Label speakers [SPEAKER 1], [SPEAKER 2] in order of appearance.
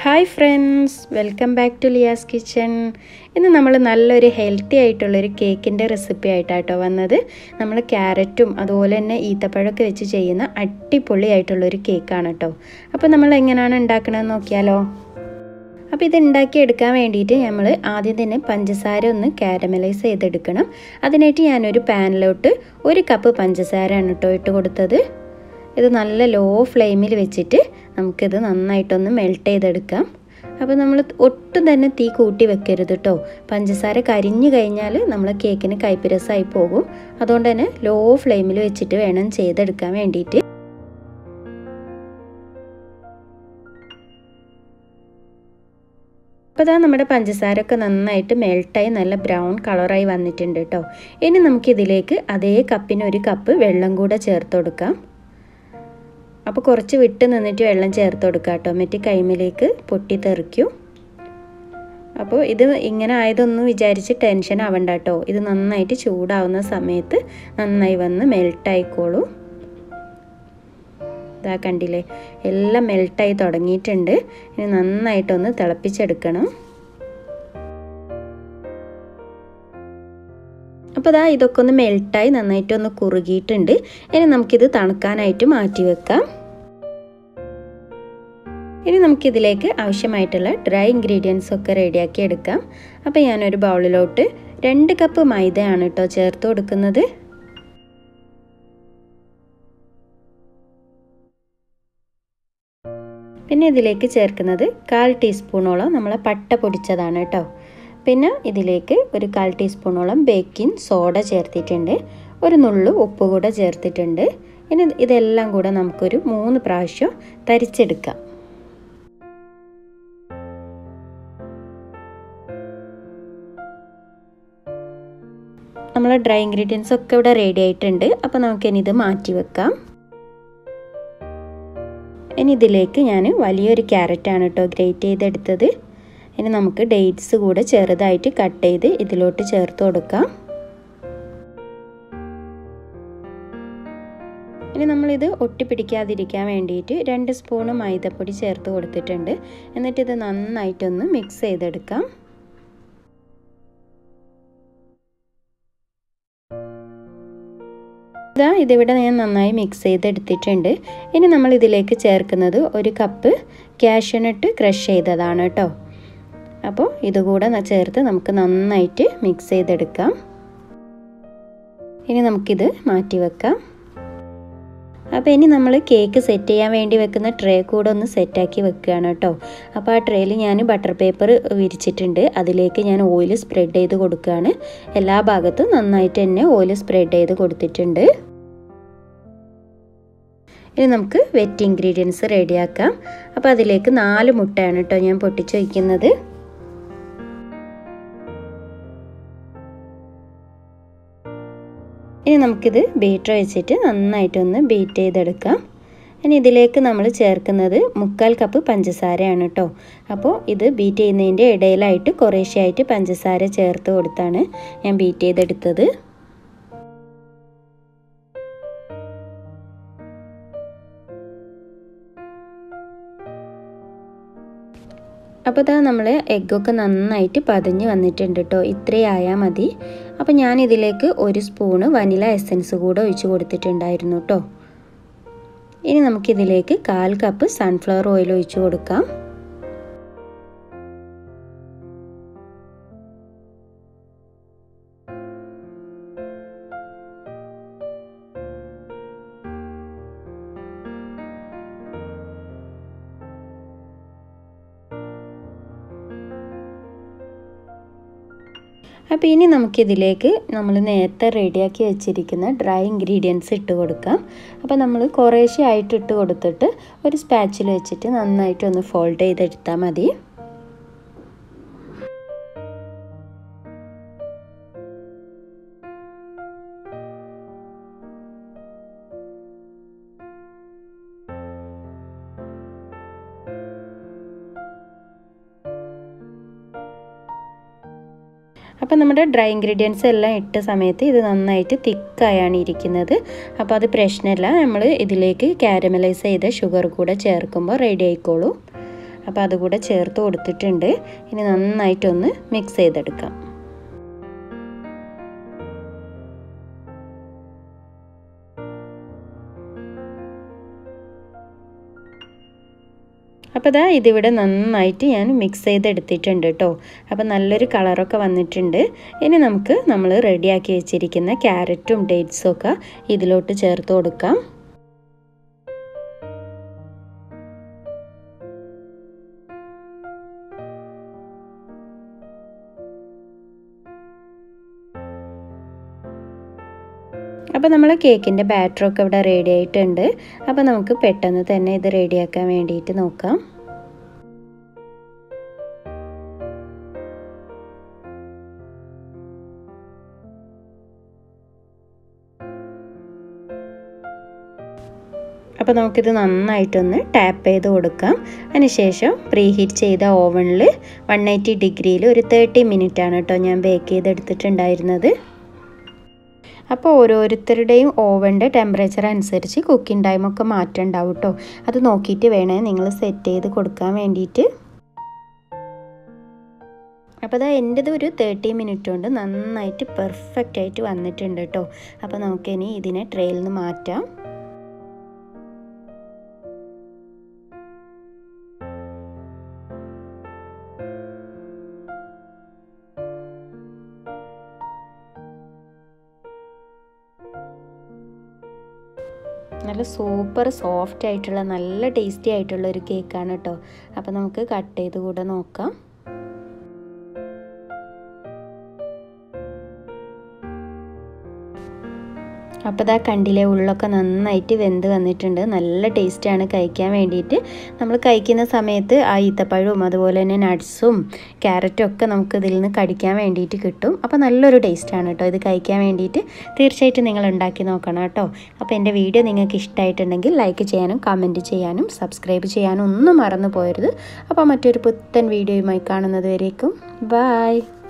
[SPEAKER 1] hi friends welcome back to Liya's kitchen ഇന്ന് നമ്മൾ നല്ലൊരു ഹെൽത്തി ആയിട്ടുള്ളൊരു കേക്കിൻ്റെ റെസിപ്പി ആയിട്ടാട്ടോ വന്നത് നമ്മൾ ക്യാരറ്റും അതുപോലെ തന്നെ ഈത്തപ്പഴമൊക്കെ വെച്ച് ചെയ്യുന്ന അടിപൊളിയായിട്ടുള്ളൊരു കേക്കാണ് കേട്ടോ അപ്പോൾ നമ്മൾ എങ്ങനെയാണ് ഉണ്ടാക്കണമെന്ന് നോക്കിയാലോ അപ്പോൾ ഇത് ഉണ്ടാക്കിയെടുക്കാൻ വേണ്ടിയിട്ട് നമ്മൾ ആദ്യം തന്നെ പഞ്ചസാര ഒന്ന് കാരമലൈസ് ചെയ്തെടുക്കണം അതിനായിട്ട് ഞാനൊരു പാനിലോട്ട് ഒരു കപ്പ് പഞ്ചസാരയാണ് കേട്ടോ ഇട്ട് കൊടുത്തത് ഇത് നല്ല ലോ ഫ്ലെയിമിൽ വെച്ചിട്ട് നമുക്കിത് നന്നായിട്ടൊന്ന് മെൽറ്റ് ചെയ്തെടുക്കാം അപ്പോൾ നമ്മൾ ഒട്ടും തന്നെ തീ കൂട്ടി വെക്കരുത് കേട്ടോ പഞ്ചസാര കരിഞ്ഞു കഴിഞ്ഞാൽ നമ്മൾ കേക്കിന് കൈപ്പിരസായി പോകും അതുകൊണ്ട് തന്നെ ലോ ഫ്ലെയിമിൽ വെച്ചിട്ട് വേണം ചെയ്തെടുക്കാൻ വേണ്ടിയിട്ട് അപ്പോൾ ഇതാ നമ്മുടെ പഞ്ചസാരൊക്കെ നന്നായിട്ട് മെൽട്ടായി നല്ല ബ്രൗൺ കളറായി വന്നിട്ടുണ്ട് കേട്ടോ ഇനി നമുക്കിതിലേക്ക് അതേ കപ്പിന് ഒരു കപ്പ് വെള്ളം കൂടെ ചേർത്ത് കൊടുക്കാം അപ്പോൾ കുറച്ച് വിട്ട് നിന്നിട്ട് വെള്ളം ചേർത്ത് കൊടുക്കുക കേട്ടോ മറ്റേ കൈമിലേക്ക് പൊട്ടിത്തെറിക്കും അപ്പോൾ ഇത് ഇങ്ങനെ ആയതൊന്നും വിചാരിച്ച് ടെൻഷൻ ആവണ്ട കേട്ടോ ഇത് നന്നായിട്ട് ചൂടാവുന്ന സമയത്ത് നന്നായി വന്ന് മെൽട്ടായിക്കോളൂ ഇതാ കണ്ടില്ലേ എല്ലാം മെൽട്ടായി തുടങ്ങിയിട്ടുണ്ട് ഇനി നന്നായിട്ടൊന്ന് തിളപ്പിച്ചെടുക്കണം അപ്പോൾ ഇതാ ഇതൊക്കെ ഒന്ന് മെൽട്ടായി നന്നായിട്ട് ഒന്ന് കുറുകിയിട്ടുണ്ട് ഇനി നമുക്കിത് തണുക്കാനായിട്ട് മാറ്റി വെക്കാം ഇനി നമുക്കിതിലേക്ക് ആവശ്യമായിട്ടുള്ള ഡ്രൈ ഇൻഗ്രീഡിയൻസ് ഒക്കെ റെഡിയാക്കി എടുക്കാം അപ്പോൾ ഞാനൊരു ബൗളിലോട്ട് രണ്ട് കപ്പ് മൈദയാണ് കേട്ടോ ചേർത്ത് കൊടുക്കുന്നത് പിന്നെ ഇതിലേക്ക് ചേർക്കുന്നത് കാൽ ടീസ്പൂണോളം നമ്മളെ പട്ട പൊടിച്ചതാണ് കേട്ടോ പിന്നെ ഇതിലേക്ക് ഒരു കാൽ ടീസ്പൂണോളം ബേക്കിംഗ് സോഡ ചേർത്തിട്ടുണ്ട് ഒരു നുള്ളു ഉപ്പ് കൂടെ ചേർത്തിട്ടുണ്ട് ഇനി ഇതെല്ലാം കൂടെ നമുക്കൊരു മൂന്ന് പ്രാവശ്യം തരിച്ചെടുക്കാം നമ്മൾ ഡ്രൈ ഇൻഗ്രീഡിയൻസ് ഒക്കെ ഇവിടെ റെഡി ആയിട്ടുണ്ട് അപ്പോൾ നമുക്കിനി ഇത് മാറ്റി വെക്കാം ഇനി ഇതിലേക്ക് ഞാൻ വലിയൊരു ക്യാരറ്റാണ് കേട്ടോ ഗ്രേറ്റ് ചെയ്തെടുത്തത് ഇനി നമുക്ക് ഡേറ്റ്സ് കൂടെ ചെറുതായിട്ട് കട്ട് ചെയ്ത് ഇതിലോട്ട് ചേർത്ത് കൊടുക്കാം ഇനി നമ്മളിത് ഒട്ടിപ്പിടിക്കാതിരിക്കാൻ വേണ്ടിയിട്ട് രണ്ട് സ്പൂണ് മൈദപ്പൊടി ചേർത്ത് കൊടുത്തിട്ടുണ്ട് എന്നിട്ട് ഇത് നന്നായിട്ടൊന്ന് മിക്സ് ചെയ്തെടുക്കാം ഇതാ ഇതിവിടെ ഞാൻ നന്നായി മിക്സ് ചെയ്തെടുത്തിട്ടുണ്ട് ഇനി നമ്മൾ ഇതിലേക്ക് ചേർക്കുന്നത് ഒരു കപ്പ് കാഷ്യനട്ട് ക്രഷ് ചെയ്തതാണ് കേട്ടോ അപ്പോൾ ഇതുകൂടെ ചേർത്ത് നമുക്ക് നന്നായിട്ട് മിക്സ് ചെയ്തെടുക്കാം ഇനി നമുക്കിത് മാറ്റി വെക്കാം അപ്പോൾ ഇനി നമ്മൾ കേക്ക് സെറ്റ് ചെയ്യാൻ വേണ്ടി വെക്കുന്ന ട്രേ കൂടെ ഒന്ന് സെറ്റാക്കി വെക്കുകയാണ് കേട്ടോ അപ്പോൾ ആ ട്രേയിൽ ഞാൻ ബട്ടർ പേപ്പർ വിരിച്ചിട്ടുണ്ട് അതിലേക്ക് ഞാൻ ഓയിൽ സ്പ്രെഡ് ചെയ്ത് കൊടുക്കുകയാണ് എല്ലാ ഭാഗത്തും നന്നായിട്ട് തന്നെ ഓയിൽ സ്പ്രെഡ് ചെയ്ത് കൊടുത്തിട്ടുണ്ട് ഇനി നമുക്ക് വെറ്റ് ഇൻഗ്രീഡിയൻസ് റെഡിയാക്കാം അപ്പോൾ അതിലേക്ക് നാല് മുട്ടയാണ് കേട്ടോ ഞാൻ പൊട്ടിച്ച് വയ്ക്കുന്നത് ഇനി നമുക്കിത് ബീറ്റർ വെച്ചിട്ട് നന്നായിട്ടൊന്ന് ബീറ്റ് ചെയ്തെടുക്കാം ഇനി ഇതിലേക്ക് നമ്മൾ ചേർക്കുന്നത് മുക്കാൽ കപ്പ് പഞ്ചസാരയാണ് കേട്ടോ അപ്പോൾ ഇത് ബീറ്റ് ചെയ്യുന്നതിൻ്റെ ഇടയിലായിട്ട് കുറേശ്ശെയായിട്ട് പഞ്ചസാര ചേർത്ത് കൊടുത്താണ് ഞാൻ ബീറ്റ് ചെയ്തെടുത്തത് അപ്പോൾ ഇതാ നമ്മൾ എഗ്ഗൊക്കെ നന്നായിട്ട് പതഞ്ഞ് വന്നിട്ടുണ്ട് കേട്ടോ ഇത്രയായാൽ മതി അപ്പോൾ ഞാൻ ഇതിലേക്ക് ഒരു സ്പൂണ് വനില എസൻസ് കൂടെ ഒഴിച്ച് കൊടുത്തിട്ടുണ്ടായിരുന്നു കേട്ടോ ഇനി നമുക്കിതിലേക്ക് കാൽ കപ്പ് സൺഫ്ലവർ ഓയിൽ ഒഴിച്ച് കൊടുക്കാം അപ്പോൾ ഇനി നമുക്കിതിലേക്ക് നമ്മൾ നേരത്തെ റെഡിയാക്കി വെച്ചിരിക്കുന്ന ഡ്രൈ ഇൻഗ്രീഡിയൻസ് ഇട്ട് കൊടുക്കാം അപ്പോൾ നമ്മൾ കുറേശ്ശെ ആയിട്ട് ഇട്ട് കൊടുത്തിട്ട് ഒരു സ്പാച്ചിൽ വെച്ചിട്ട് നന്നായിട്ട് ഒന്ന് ഫോൾഡ് ചെയ്തെടുത്താൽ മതി അപ്പോൾ നമ്മുടെ ഡ്രൈ ഇൻഗ്രീഡിയൻസ് എല്ലാം ഇട്ട സമയത്ത് ഇത് നന്നായിട്ട് തിക്കായാണ് ഇരിക്കുന്നത് അപ്പോൾ അത് പ്രശ്നമില്ല നമ്മൾ ഇതിലേക്ക് കാരമലൈസ് ചെയ്ത ഷുഗർ കൂടെ ചേർക്കുമ്പോൾ റെഡി ആയിക്കോളൂ അപ്പോൾ അതുകൂടെ ചേർത്ത് കൊടുത്തിട്ടുണ്ട് ഇനി നന്നായിട്ടൊന്ന് മിക്സ് ചെയ്തെടുക്കാം അപ്പോൾ ഇതാ ഇതിവിടെ നന്നായിട്ട് ഞാൻ മിക്സ് ചെയ്തെടുത്തിട്ടുണ്ട് കേട്ടോ അപ്പോൾ നല്ലൊരു കളറൊക്കെ വന്നിട്ടുണ്ട് ഇനി നമുക്ക് നമ്മൾ റെഡിയാക്കി വെച്ചിരിക്കുന്ന ക്യാരറ്റും ഡേറ്റ്സും ഒക്കെ ഇതിലോട്ട് ചേർത്ത് കൊടുക്കാം അപ്പോൾ നമ്മൾ കേക്കിൻ്റെ ബാറ്ററൊക്കെ ഇവിടെ റെഡി ആയിട്ടുണ്ട് അപ്പോൾ നമുക്ക് പെട്ടെന്ന് തന്നെ ഇത് റെഡിയാക്കാൻ വേണ്ടിയിട്ട് നോക്കാം അപ്പോൾ നമുക്കിത് നന്നായിട്ടൊന്ന് ടാപ്പ് ചെയ്ത് കൊടുക്കാം അതിനുശേഷം പ്രീ ഹീറ്റ് ചെയ്ത ഓവണിൽ വൺ എയ്റ്റി ഡിഗ്രിയിൽ ഒരു തേർട്ടി മിനിറ്റ് ആണ് കേട്ടോ ഞാൻ ബേക്ക് ചെയ്തെടുത്തിട്ടുണ്ടായിരുന്നത് അപ്പോൾ ഓരോരുത്തരുടെയും ഓവൻ്റെ ടെമ്പറേച്ചർ അനുസരിച്ച് കുക്കിംഗ് ടൈമൊക്കെ മാറ്റം ഉണ്ടാവും കേട്ടോ അത് നോക്കിയിട്ട് വേണേ നിങ്ങൾ സെറ്റ് ചെയ്ത് കൊടുക്കാൻ വേണ്ടിയിട്ട് അപ്പോൾ അതാ എൻ്റെത് ഒരു തേർട്ടി മിനിറ്റ് കൊണ്ട് നന്നായിട്ട് പെർഫെക്റ്റ് ആയിട്ട് വന്നിട്ടുണ്ട് കേട്ടോ അപ്പോൾ നമുക്കിനി ഇതിനെ ട്രെയിൽ നിന്ന് മാറ്റാം നല്ല സൂപ്പർ സോഫ്റ്റ് ആയിട്ടുള്ള നല്ല ടേസ്റ്റി ആയിട്ടുള്ള ഒരു കേക്കാണ് കേട്ടോ അപ്പോൾ നമുക്ക് കട്ട് ചെയ്ത് കൂടെ നോക്കാം അപ്പോൾ ഇതാ കണ്ടിലെ ഉള്ളൊക്കെ നന്നായിട്ട് വെന്ത് വന്നിട്ടുണ്ട് നല്ല ടേസ്റ്റാണ് കഴിക്കാൻ വേണ്ടിയിട്ട് നമ്മൾ കഴിക്കുന്ന സമയത്ത് ആ ഈത്തപ്പഴവും അതുപോലെ തന്നെ നട്ട്സും ക്യാരറ്റും ഒക്കെ നമുക്ക് ഇതിൽ നിന്ന് കടിക്കാൻ വേണ്ടിയിട്ട് കിട്ടും അപ്പോൾ നല്ലൊരു ടേസ്റ്റാണ് കേട്ടോ ഇത് കഴിക്കാൻ വേണ്ടിയിട്ട് തീർച്ചയായിട്ടും നിങ്ങൾ ഉണ്ടാക്കി നോക്കണം കേട്ടോ അപ്പോൾ എൻ്റെ വീഡിയോ നിങ്ങൾക്ക് ഇഷ്ടമായിട്ടുണ്ടെങ്കിൽ ലൈക്ക് ചെയ്യാനും കമൻറ്റ് ചെയ്യാനും സബ്സ്ക്രൈബ് ചെയ്യാനും ഒന്നും മറന്നു പോയരുത് അപ്പോൾ മറ്റൊരു പുത്തൻ വീഡിയോയുമായി കാണുന്നത് വരേക്കും ബായ്